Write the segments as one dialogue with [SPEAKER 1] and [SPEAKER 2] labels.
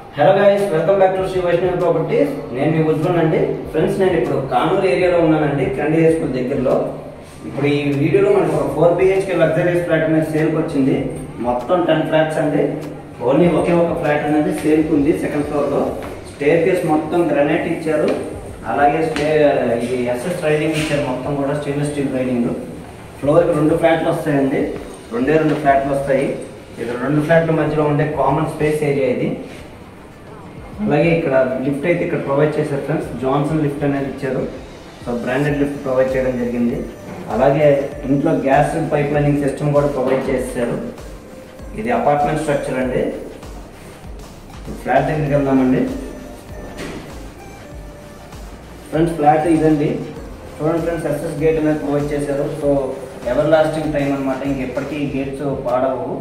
[SPEAKER 1] hello guys welcome back to Sri Vaishnavi properties నేను మీ ఉజ్వల్ అండి ఫ్రెండ్స్ నేను ఇప్పుడు కానూరు ఏరియాలో ఉన్నానండి కండి స్కూల్ దగ్గరలో ఇప్పుడు ఈ వీడియోలో మనకు ఒక ఫోర్ బిహెచ్కే లగ్జరీస్ ఫ్లాట్ అనేది సేల్కి వచ్చింది మొత్తం టెన్ ఫ్లాట్స్ అండి ఓన్లీ ఒకే ఒక ఫ్లాట్ అనేది సేల్కి ఉంది సెకండ్ ఫ్లోర్లో స్టేర్ కేస్ మొత్తం గ్రనైట్ ఇచ్చారు అలాగే స్టే ఇది ఎస్ఎస్ రైడింగ్ ఇచ్చారు మొత్తం కూడా స్టెయిన్లెస్ స్టీల్ రైడింగ్ ఫ్లోర్కి రెండు ఫ్లాట్లు వస్తాయండి రెండే రెండు ఫ్లాట్లు వస్తాయి ఇది రెండు ఫ్లాట్ల మధ్యలో ఉండే కామన్ స్పేస్ ఏరియా ఇది అలాగే ఇక్కడ లిఫ్ట్ అయితే ఇక్కడ ప్రొవైడ్ చేశారు ఫ్రెండ్స్ జాన్సన్ లిఫ్ట్ అనేది ఇచ్చారు సో బ్రాండెడ్ లిఫ్ట్ ప్రొవైడ్ చేయడం జరిగింది అలాగే ఇంట్లో గ్యాస్ పైప్ లైనింగ్ సిస్టమ్ కూడా ప్రొవైడ్ చేశారు ఇది అపార్ట్మెంట్ స్ట్రక్చర్ అండి ఫ్లాట్ దగ్గరికి వెళ్దామండి ఫ్రెండ్స్ ఫ్లాట్ ఇదండి చూడండి ఫ్రెండ్స్ ఎస్ఎస్ గేట్ అనేది ప్రొవైడ్ చేశారు సో ఎవర్ లాస్టింగ్ టైం అనమాట ఇంకెప్పటికీ ఈ గేట్స్ పాడవు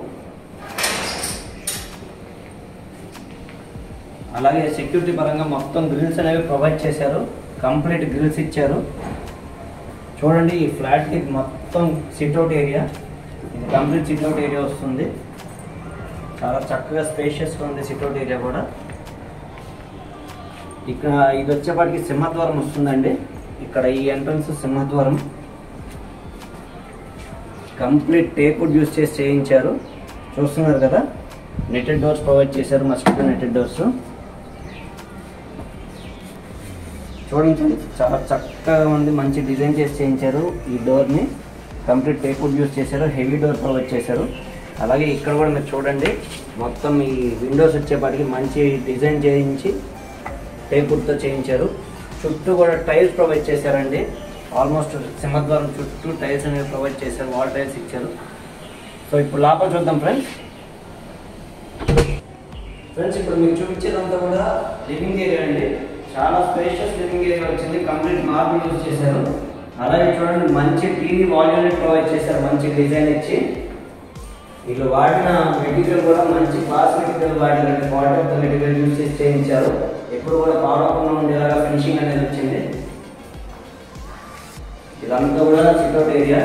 [SPEAKER 1] అలాగే సెక్యూరిటీ పరంగా మొత్తం గ్రిల్స్ అనేవి ప్రొవైడ్ చేశారు కంప్లీట్ గ్రిల్స్ ఇచ్చారు చూడండి ఈ ఫ్లాట్కి మొత్తం సిట్అవుట్ ఏరియా ఇది కంప్లీట్ సిట్అవుట్ ఏరియా వస్తుంది చాలా చక్కగా స్పేషియస్గా ఉంది సిట్అవుట్ ఏరియా కూడా ఇక్కడ ఇది వచ్చేపాటికి సింహద్వారం వస్తుందండి ఇక్కడ ఈ ఎంట్రన్స్ సింహద్వారం కంప్లీట్ టేకుడ్ యూస్ చేసి చేయించారు చూస్తున్నారు కదా నెటెడ్ డోర్స్ ప్రొవైడ్ చేశారు మస్కిటో నెటెడ్ డోర్స్ చూడండి చాలా చక్కగా ఉంది మంచి డిజైన్ చేసి చేయించారు ఈ డోర్ని కంప్లీట్ టేకుడ్ యూస్ చేశారు హెవీ డోర్ ప్రొవైడ్ చేశారు అలాగే ఇక్కడ కూడా మీరు చూడండి మొత్తం ఈ విండోస్ వచ్చేపాటికి మంచి డిజైన్ చేయించి టేకుడ్తో చేయించారు చుట్టూ కూడా టైల్స్ ప్రొవైడ్ చేశారండి ఆల్మోస్ట్ సింహద్వారం చుట్టూ టైల్స్ అనేవి ప్రొవైడ్ చేశారు వాల్ టైల్స్ ఇచ్చారు సో ఇప్పుడు లోపల చూద్దాం ఫ్రెండ్స్ ఫ్రెండ్స్ ఇప్పుడు మీకు చూపించేదంతా కూడా లివింగ్ ఏరియా అండి చాలా స్పేషియస్ లివింగ్ ఏరియా వచ్చింది కంప్లీట్ మార్బుల్ యూజ్ చేశారు అలాగే చూడండి మంచి టీవీ వాల్ యూనిట్ ప్రొవైడ్ చేశారు మంచి డిజైన్ ఇచ్చి వీళ్ళు వాడిన మెటీరియల్ కూడా మంచి క్లాస్ మెటీరియల్ వాడిన quality of the material use చేసి చేయించారు ఎప్పుడు కూడా పాడవకుండా ఉండేలాగా ఫినిషింగ్ అనేది వచ్చింది ఇదంతా కూడా సిట్అవుట్ ఏరియా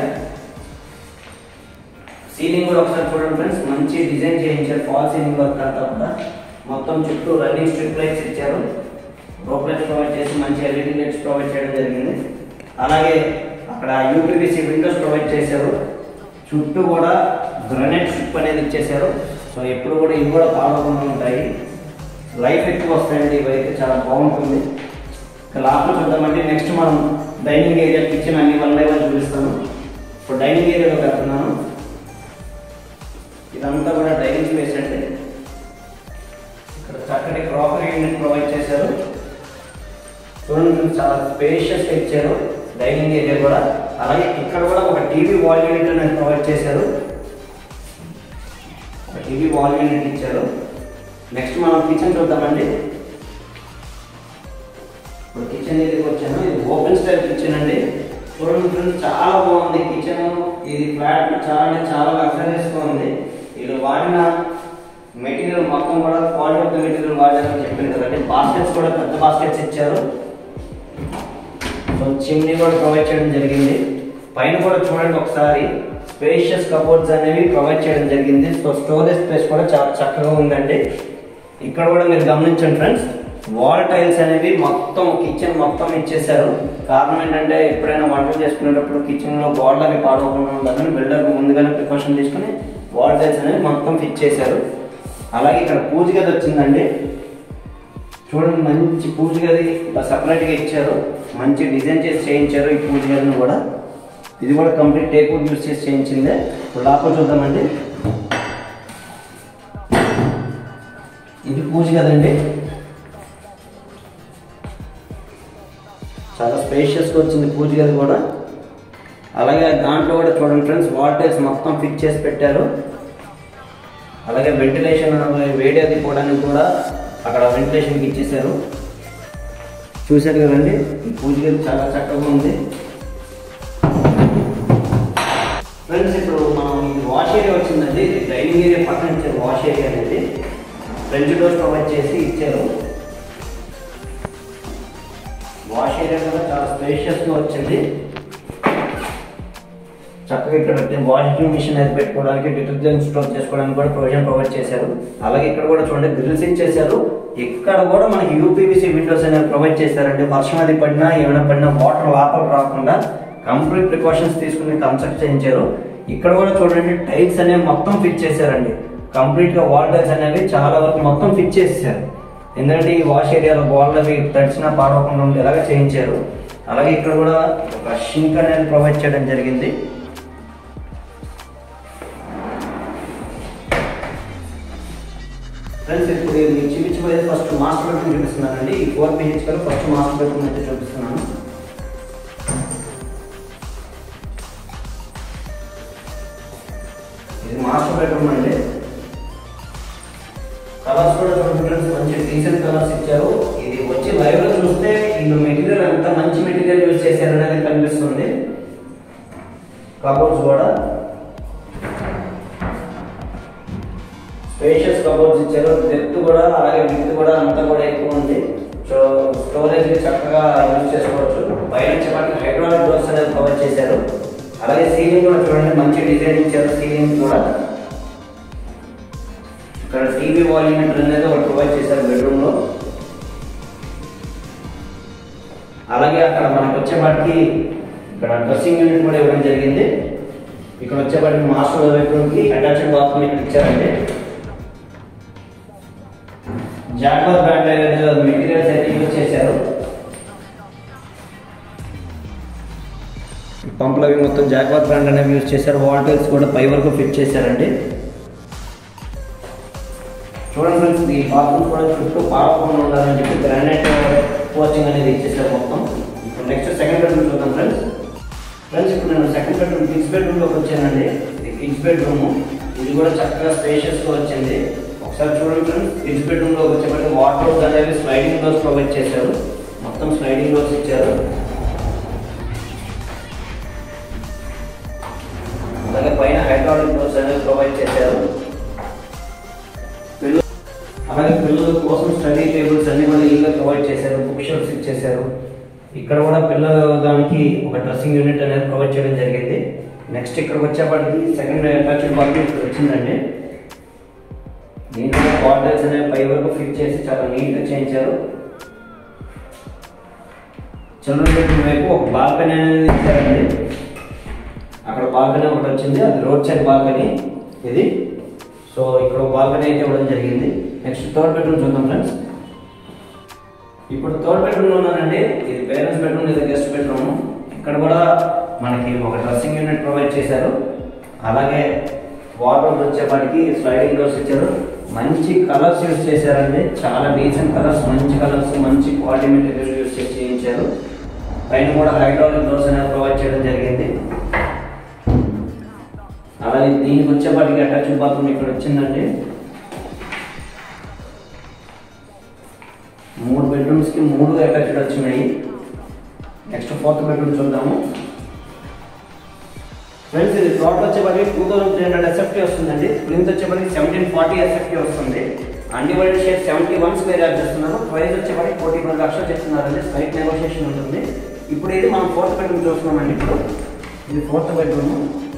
[SPEAKER 1] సీలింగ్ కూడా ఒకసారి చూడండి ఫ్రెండ్స్ మంచి డిజైన్ చేయించారు ఫాల్ సీలింగ్ వర్క్ అంతా కూడా మొత్తం చుట్టూ రన్నింగ్ స్ట్రిప్ లైట్స్ ఇచ్చారు రోప్ లైట్స్ ప్రొవైడ్ చేసి మంచి ఎల్ఈడి లైట్స్ ప్రొవైడ్ చేయడం జరిగింది అలాగే అక్కడ యూపీవీసీ విండోస్ ప్రొవైడ్ చేశారు చుట్టూ కూడా గ్రనైట్ స్ట్రిప్ అనేది ఇచ్చేశారు సో ఎప్పుడు కూడా ఇవి కూడా పాడకుండా ఉంటాయి లైఫ్ ఎక్కువ వస్తాయండి ఇవైతే చాలా బాగుంటుంది ఇక లోపల చూద్దామంటే నెక్స్ట్ మనం డైనింగ్ ఏరియా కిచెన్ అన్ని వన్ బై వన్ చూపిస్తాను ఇప్పుడు డైనింగ్ ఏరియాలో వెళ్తున్నాను ఇదంతా కూడా డైనింగ్ స్పేస్ అండి ఇక్కడ చక్కటి క్రాకరీ యూనిట్ ప్రొవైడ్ చేశారు చూడండి చాలా స్పేషియస్ ఇచ్చారు డైనింగ్ ఏరియా కూడా అలాగే ఇక్కడ కూడా ఒక టీవీ వాల్ యూనిట్ అనేది ప్రొవైడ్ చేశారు ఒక టీవీ వాల్ యూనిట్ ఇచ్చారు నెక్స్ట్ మనం కిచెన్ చూద్దామండి ఇప్పుడు కిచెన్ దగ్గరికి వచ్చాను ఇది ఓపెన్ స్టైల్ కిచెన్ అండి చూడండి ఫ్రెండ్స్ చాలా బాగుంది కిచెన్ ఇది ఫ్లాట్ చాలా అంటే చాలా లగ్జరీస్గా ఉంది వీళ్ళు వాడిన మెటీరియల్ మొత్తం కూడా క్వాలిటీ ఆఫ్ ద మెటీరియల్ వాడారని చెప్పింది కదండి బాస్కెట్స్ కూడా పెద్ద బాస్కెట్స్ ఇచ్చారు సో చిమ్నీ కూడా ప్రొవైడ్ చేయడం జరిగింది పైన కూడా చూడండి ఒకసారి స్పేషియస్ కబోర్డ్స్ అనేవి ప్రొవైడ్ చేయడం జరిగింది సో స్టోరేజ్ స్పేస్ కూడా చాలా చక్కగా ఉందండి ఇక్కడ కూడా మీరు గమనించండి ఫ్రెండ్స్ వాల్ టైల్స్ అనేవి మొత్తం కిచెన్ మొత్తం ఇచ్చేసారు కారణం ఏంటంటే ఎప్పుడైనా వంటలు చేసుకునేటప్పుడు కిచెన్ లో గోడలు అవి పాడవకుండా ఉండాలని బిల్డర్ ముందుగానే ప్రికాషన్ తీసుకుని వాల్ టైల్స్ అనేవి మొత్తం ఫిట్ చేశారు అలాగే ఇక్కడ పూజ గది వచ్చిందండి చూడండి మంచి పూజ గది సపరేట్గా ఇచ్చారు మంచి డిజైన్ చేసి చేయించారు ఈ పూజ గదిని కూడా ఇది కూడా కంప్లీట్ టేక్వుడ్ యూస్ చేసి చేయించిందే ఇప్పుడు లోపల చూద్దామండి ఇది పూజ గదండి చాలా స్పేషియస్గా వచ్చింది పూజ గది కూడా అలాగే దాంట్లో కూడా చూడండి ఫ్రెండ్స్ వాటర్స్ మొత్తం ఫిట్ చేసి పెట్టారు అలాగే వెంటిలేషన్ వేడి అది పోవడానికి కూడా అక్కడ వెంటిలేషన్కి ఇచ్చేసారు చూశారు కదండి ఈ పూజ గది చాలా చక్కగా ఉంది ఫ్రెండ్స్ ఇప్పుడు మనం ఇది వాష్ ఏరియా వచ్చిందండి ఇది డైనింగ్ ఏరియా పక్కన ఇచ్చారు వాష్ ఏరియా అనేది ఫ్రెంచ్ డోర్ ప్రొవైడ్ చేసి ఇచ్చారు వాష్ ఏరియా కూడా చాలా స్పేషియస్గా వచ్చింది చక్కగా ఇక్కడ వాషింగ్ మిషన్ అయితే పెట్టుకోవడానికి డిటర్జెంట్ స్టోర్ చేసుకోవడానికి కూడా ప్రొవిజన్ ప్రొవైడ్ చేశారు అలాగే ఇక్కడ కూడా చూడండి గ్రిల్స్ ఇచ్చేసారు ఇక్కడ కూడా మనకి యూపీవీసీ విండోస్ అనేవి ప్రొవైడ్ చేశారండి వర్షం అది పడినా ఏమైనా పడినా వాటర్ లోపల రాకుండా కంప్లీట్ ప్రికాషన్స్ తీసుకుని కన్స్ట్రక్ట్ చేయించారు ఇక్కడ కూడా చూడండి టైల్స్ అనేవి మొత్తం ఫిట్ చేశారండి కంప్లీట్ గా వాల్ టైల్స్ అనేవి చాలా వరకు మొత్తం ఫిట్ చేసేసారు ఎందుకంటే ఈ వాష్ ఏరియాలో బాల్ అవి తడిచినా పాడవకుండా ఉండేలాగా చేయించారు అలాగే ఇక్కడ కూడా ఒక షింక్ అనేది ప్రొవైడ్ చేయడం జరిగింది ఫ్రెండ్స్ ఇప్పుడు మీకు చూపించబోయేది ఫస్ట్ మాస్టర్ బెడ్రూమ్ చూపిస్తున్నానండి ఈ ఫోర్ బిహెచ్ గారు ఫస్ట్ మాస్టర్ బెడ్రూమ్ అయితే చూపిస్తున్నాను ఇది మాస్టర్ బెడ్రూమ్ అండి కలర్స్ కూడా చూడండి ఫ్రెండ్స్ మంచి డీసెంట్ కలర్స్ ఇచ్చారు ఇది వచ్చి లైవ్ లో చూస్తే వీళ్ళు మెటీరియల్ ఎంత మంచి మెటీరియల్ యూజ్ చేశారు అనేది కనిపిస్తుంది కబోర్డ్స్ కూడా స్పేషియస్ కబోర్డ్స్ ఇచ్చారు డెప్త్ కూడా అలాగే విత్ కూడా అంతా కూడా ఎక్కువ ఉంది సో స్టోరేజ్ చక్కగా యూజ్ చేసుకోవచ్చు పైన చెప్పండి హైడ్రాలిక్ డోర్స్ అనేది ప్రొవైడ్ చేశారు అలాగే సీలింగ్ కూడా చూడండి మంచి డిజైన్ ఇచ్చారు సీలింగ్ కూడా ఇక్కడ టీవీ వాల్యూమీటర్ అనేది ఒకటి ప్రొవైడ్ చేశారు బెడ్రూమ్ లో అలాగే అక్కడ మనకు వచ్చేపాటికి ఇక్కడ డ్రెస్సింగ్ యూనిట్ కూడా ఇవ్వడం జరిగింది ఇక్కడ వచ్చేపాటికి మాస్టర్ బెడ్రూమ్ కి అటాచ్డ్ బాత్రూమ్ ఇక్కడ ఇచ్చారండి జాగ్వర్ బ్రాండ్ అనేది మెటీరియల్స్ అయితే యూజ్ చేశారు పంపులు అవి మొత్తం జాగ్వర్ బ్రాండ్ అనేవి యూజ్ చేశారు వాల్టైల్స్ కూడా పై వరకు ఫిట్ చేశారండి చూడండి ఫ్రెండ్స్ ఈ బాత్రూమ్ కూడా చుట్టూ పాడకుండా ఉండాలని చెప్పి గ్రానైట్ పోస్టింగ్ అనేది ఇచ్చేసారు మొత్తం ఇప్పుడు నెక్స్ట్ సెకండ్ బెడ్రూమ్ చూద్దాం ఫ్రెండ్స్ ఫ్రెండ్స్ ఇప్పుడు నేను సెకండ్ బెడ్రూమ్ కిడ్స్ బెడ్రూమ్లోకి వచ్చానండి ఇది కిడ్స్ బెడ్రూమ్ ఇది కూడా చక్కగా స్పేషియస్గా వచ్చింది ఒకసారి చూడండి ఫ్రెండ్స్ కిడ్స్ బెడ్రూమ్లోకి వచ్చేప్పటికి వాటర్ అనేవి స్లైడింగ్ డోర్స్ ప్రొవైడ్ చేశారు మొత్తం స్లైడింగ్ డోర్స్ ఇచ్చారు అలాగే పైన హైడ్రాలిక్ డోర్స్ అనేవి ప్రొవైడ్ చేశారు పిల్ల- అలాగే పిల్లల కోసం స్టడీ టేబుల్స్ అన్ని కూడా ఇల్లు ప్రొవైడ్ చేశారు బుక్ షెల్ఫ్స్ ఇచ్చేశారు ఇక్కడ కూడా పిల్లల దానికి ఒక డ్రెస్సింగ్ యూనిట్ అనేది ప్రొవైడ్ చేయడం జరిగింది నెక్స్ట్ ఇక్కడికి వచ్చేప్పటికి సెకండ్ అటాచ్డ్ బాత్రూమ్ ఇక్కడ వచ్చిందండి దీంట్లో బాటిల్స్ అనేవి పై వరకు ఫిట్ చేసి చాలా నీట్గా చేయించారు చిల్డ్రన్ బెడ్రూమ్ వైపు ఒక బాల్కనీ అనేది ఇచ్చారండి అక్కడ బాల్కనీ ఒకటి వచ్చింది అది రోడ్ సైడ్ బాల్కనీ ఇది సో ఇక్కడ ఒక బాల్కనీ అయితే ఇవ్వడం జరిగింది నెక్స్ట్ థర్డ్ బెడ్రూమ్ చూద్దాం ఫ్రెండ్స్ ఇప్పుడు థర్డ్ బెడ్రూమ్ లో ఉన్నానండి ఇది పేరెంట్స్ బెడ్రూమ్ ఇది గెస్ట్ బెడ్రూమ్ ఇక్కడ కూడా మనకి ఒక డ్రెస్సింగ్ యూనిట్ ప్రొవైడ్ చేశారు అలాగే వాటర్ వచ్చేపాటికి స్లైడింగ్ డోర్స్ ఇచ్చారు మంచి కలర్స్ యూజ్ చేశారండి చాలా డీసెంట్ కలర్స్ మంచి కలర్స్ మంచి క్వాలిటీ మెటీరియల్ యూజ్ చేసి చేయించారు పైన కూడా హైడ్రాలిక్ డోర్స్ అనేది ప్రొవైడ్ చేయడం జరిగింది అలాగే దీనికి వచ్చేపాటికి అటాచ్డ్ బాత్రూమ్ ఇక్కడ వచ్చిందండి మూడు బెడ్రూమ్స్ కి మూడు అటాచ్డ్ వచ్చినాయి నెక్స్ట్ ఫోర్త్ బెడ్రూమ్ చూద్దాము ఫ్రెండ్స్ ఇది టోటల్ వచ్చేప్పటికి two thousand three hundred SFT వస్తుందండి ప్లింత్ వచ్చేప్పటికి సెవెంటీన్ ఫార్టీ ఎస్ఎఫ్టీ వస్తుంది undivided share seventy one square yard చేస్తున్నారు ప్రైస్ వచ్చేప్పటికి ఫోర్టీ వన్ లక్షలు చెప్తున్నారండి స్లైట్ నెగోషియేషన్ ఉంటుంది ఇప్పుడు ఇది మనం ఫోర్త్ బెడ్రూమ్ చూస్తున్నామండి ఇప్పుడు ఇది ఫోర్త్ బెడ్రూమ్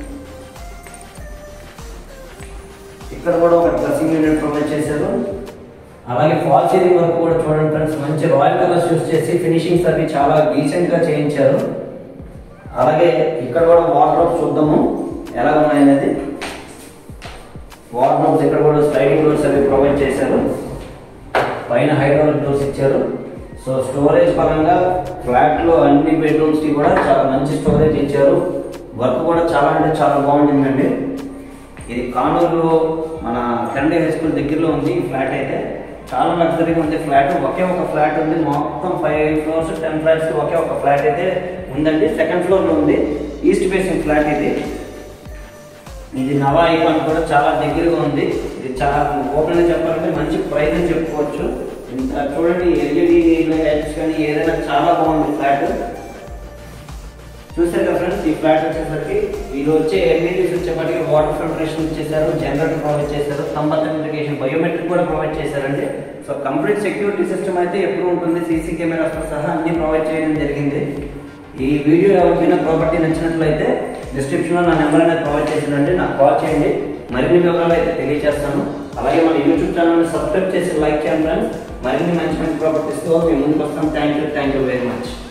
[SPEAKER 1] ఇక్కడ కూడా ఒక డ్రెస్సింగ్ యూనిట్ ప్రొవైడ్ చేశారు అలాగే ఫాల్ సీలింగ్ వర్క్ కూడా చూడండి ఫ్రెండ్స్ మంచి రాయల్ కలర్స్ యూస్ చేసి ఫినిషింగ్స్ అవి చాలా డీసెంట్ గా చేయించారు అలాగే ఇక్కడ కూడా వార్డ్రోబ్స్ చూద్దాము ఎలా ఉన్నాయనేది వార్డ్రోబ్స్ ఇక్కడ కూడా స్లైడింగ్ డోర్స్ అవి ప్రొవైడ్ చేశారు పైన హైడ్రాలిక్ డోర్స్ ఇచ్చారు సో స్టోరేజ్ పరంగా ఫ్లాట్ లో అన్ని బెడ్రూమ్స్ కి కూడా చాలా మంచి స్టోరేజ్ ఇచ్చారు వర్క్ కూడా చాలా అంటే చాలా బాగుంటుందండి ఇది కానూరులో మన కండే హై స్కూల్ దగ్గరలో ఉంది ఈ ఫ్లాట్ అయితే చాలా లగ్జరీగా ఉంది ఫ్లాట్ ఒకే ఒక ఫ్లాట్ ఉంది మొత్తం ఫైవ్ ఫ్లోర్స్ టెన్ ఫ్లాట్స్ ఒకే ఒక ఫ్లాట్ అయితే ఉందండి సెకండ్ ఫ్లోర్ లో ఉంది ఈస్ట్ ఫేసింగ్ ఫ్లాట్ ఇది ఇది నవా ఐకాన్ కూడా చాలా దగ్గరగా ఉంది ఇది చాలా ఓపెన్ గా చెప్పాలంటే మంచి ప్రైస్ అని చెప్పుకోవచ్చు ఇంత చూడండి ఎల్ఈడి లైట్స్ కానీ ఏదైనా చాలా బాగుంది ఫ్లాట్ చూసారు కదా ఫ్రెండ్స్ ఈ ఫ్లాట్ వచ్చేసరికి ఇది వచ్చే ఎల్ఈడీస్ వచ్చేప్పటికి వాటర్ ఫిల్టరేషన్ ఇచ్చేసారు జనరేటర్ ప్రొవైడ్ చేశారు సంబంధించిన బయోమెట్రిక్ కూడా ప్రొవైడ్ చేశారండి సో కంప్లీట్ సెక్యూరిటీ సిస్టమ్ అయితే ఎప్పుడు ఉంటుంది సీసీ కెమెరాస్తో సహా అన్ని ప్రొవైడ్ చేయడం జరిగింది ఈ వీడియో ఎవరికైనా ప్రాపర్టీ నచ్చినట్లయితే డిస్క్రిప్షన్లో నా నెంబర్ అనేది ప్రొవైడ్ చేసిందండి నాకు కాల్ చేయండి మరిన్ని వివరాలు అయితే తెలియజేస్తాను అలాగే మన యూట్యూబ్ ఛానల్ని సబ్స్క్రైబ్ చేసి లైక్ చేయండి ఫ్రెండ్స్ మరిన్ని మంచి మంచి ప్రాపర్టీస్తో మేము ముందుకు వస్తాం thank you thank you very much